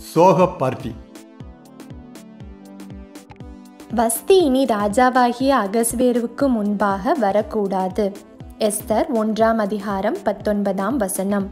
சோக பார்ட்டி வஸ்தி இனி ராஜாவாகிய அகஸ்வேருவுக்கு முன்பாக வரக்கூடாது எஸ்தர் ஒன்றாம் அதிகாரம் பத்தொன்பதாம் வசனம்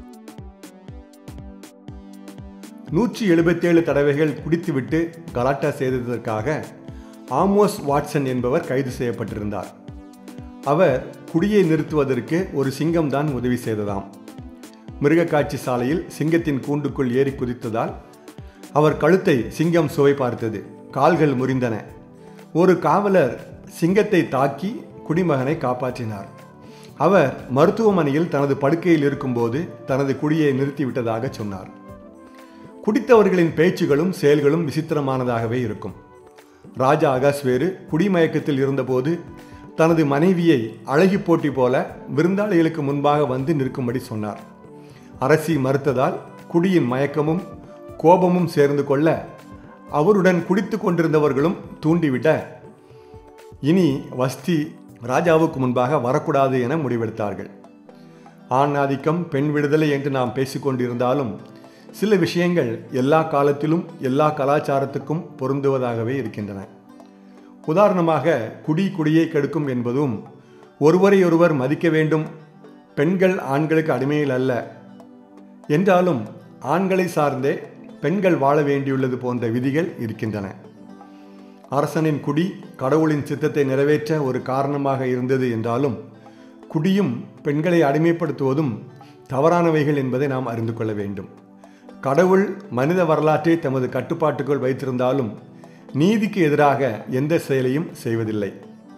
நூற்றி எழுபத்தேழு தடவைகள் குடித்துவிட்டு கலாட்டா செய்ததற்காக ஆமோஸ் வாட்சன் என்பவர் கைது செய்யப்பட்டிருந்தார் அவர் குடியை நிறுத்துவதற்கு ஒரு சிங்கம் தான் உதவி செய்ததாம் மிருகக்காட்சி சாலையில் சிங்கத்தின் கூண்டுக்குள் ஏறி குதித்ததால் அவர் கழுத்தை சிங்கம் சுவை பார்த்தது கால்கள் முறிந்தன ஒரு காவலர் சிங்கத்தை தாக்கி குடிமகனை காப்பாற்றினார் அவர் மருத்துவமனையில் தனது படுக்கையில் இருக்கும்போது தனது குடியை நிறுத்திவிட்டதாக சொன்னார் குடித்தவர்களின் பேச்சுகளும் செயல்களும் விசித்திரமானதாகவே இருக்கும் ராஜா அகாஸ்வேரு குடிமயக்கத்தில் இருந்தபோது தனது மனைவியை அழகி போட்டி போல விருந்தாளிகளுக்கு முன்பாக வந்து நிற்கும்படி சொன்னார் அரசி மறுத்ததால் குடியின் மயக்கமும் கோபமும் சேர்ந்து கொள்ள அவருடன் குடித்து கொண்டிருந்தவர்களும் தூண்டிவிட இனி வஸ்தி ராஜாவுக்கு முன்பாக வரக்கூடாது என முடிவெடுத்தார்கள் ஆண் ஆதிக்கம் பெண் விடுதலை என்று நாம் பேசிக்கொண்டிருந்தாலும் சில விஷயங்கள் எல்லா காலத்திலும் எல்லா கலாச்சாரத்துக்கும் பொருந்துவதாகவே இருக்கின்றன உதாரணமாக குடி குடியை கெடுக்கும் என்பதும் ஒருவரையொருவர் மதிக்க வேண்டும் பெண்கள் ஆண்களுக்கு அடிமையில் அல்ல என்றாலும் ஆண்களை சார்ந்தே பெண்கள் வாழ வேண்டியுள்ளது போன்ற விதிகள் இருக்கின்றன அரசனின் குடி கடவுளின் சித்தத்தை நிறைவேற்ற ஒரு காரணமாக இருந்தது என்றாலும் குடியும் பெண்களை அடிமைப்படுத்துவதும் தவறானவைகள் என்பதை நாம் அறிந்து கொள்ள வேண்டும் கடவுள் மனித வரலாற்றை தமது கட்டுப்பாட்டுக்குள் வைத்திருந்தாலும் நீதிக்கு எதிராக எந்த செயலையும் செய்வதில்லை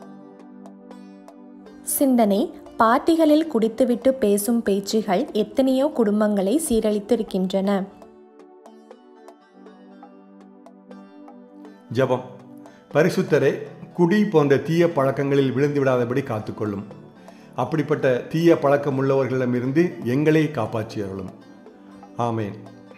சிந்தனை பார்ட்டிகளில் குடித்துவிட்டு பேசும் பேச்சுகள் எத்தனையோ குடும்பங்களை சீரழித்திருக்கின்றன ஜெபம் பரிசுத்தரே குடி போன்ற தீய பழக்கங்களில் விழுந்து விடாதபடி காத்துக்கொள்ளும் அப்படிப்பட்ட தீய பழக்கம் உள்ளவர்களிடமிருந்து எங்களை காப்பாற்றியருளும் ஆமேன்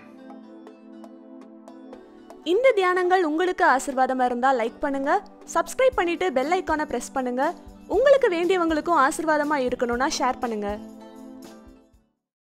இந்த தியானங்கள் உங்களுக்கு ஆசிர்வாதமா இருந்தா லைக் பண்ணுங்க சப்ஸ்கிரைப் பண்ணிட்டு பெல் ஐக்கானை பிரஸ் பண்ணுங்க உங்களுக்கு வேண்டியவங்களுக்கும் ஆசிர்வாதமா இருக்கணும்னா ஷேர் பண்ணுங்க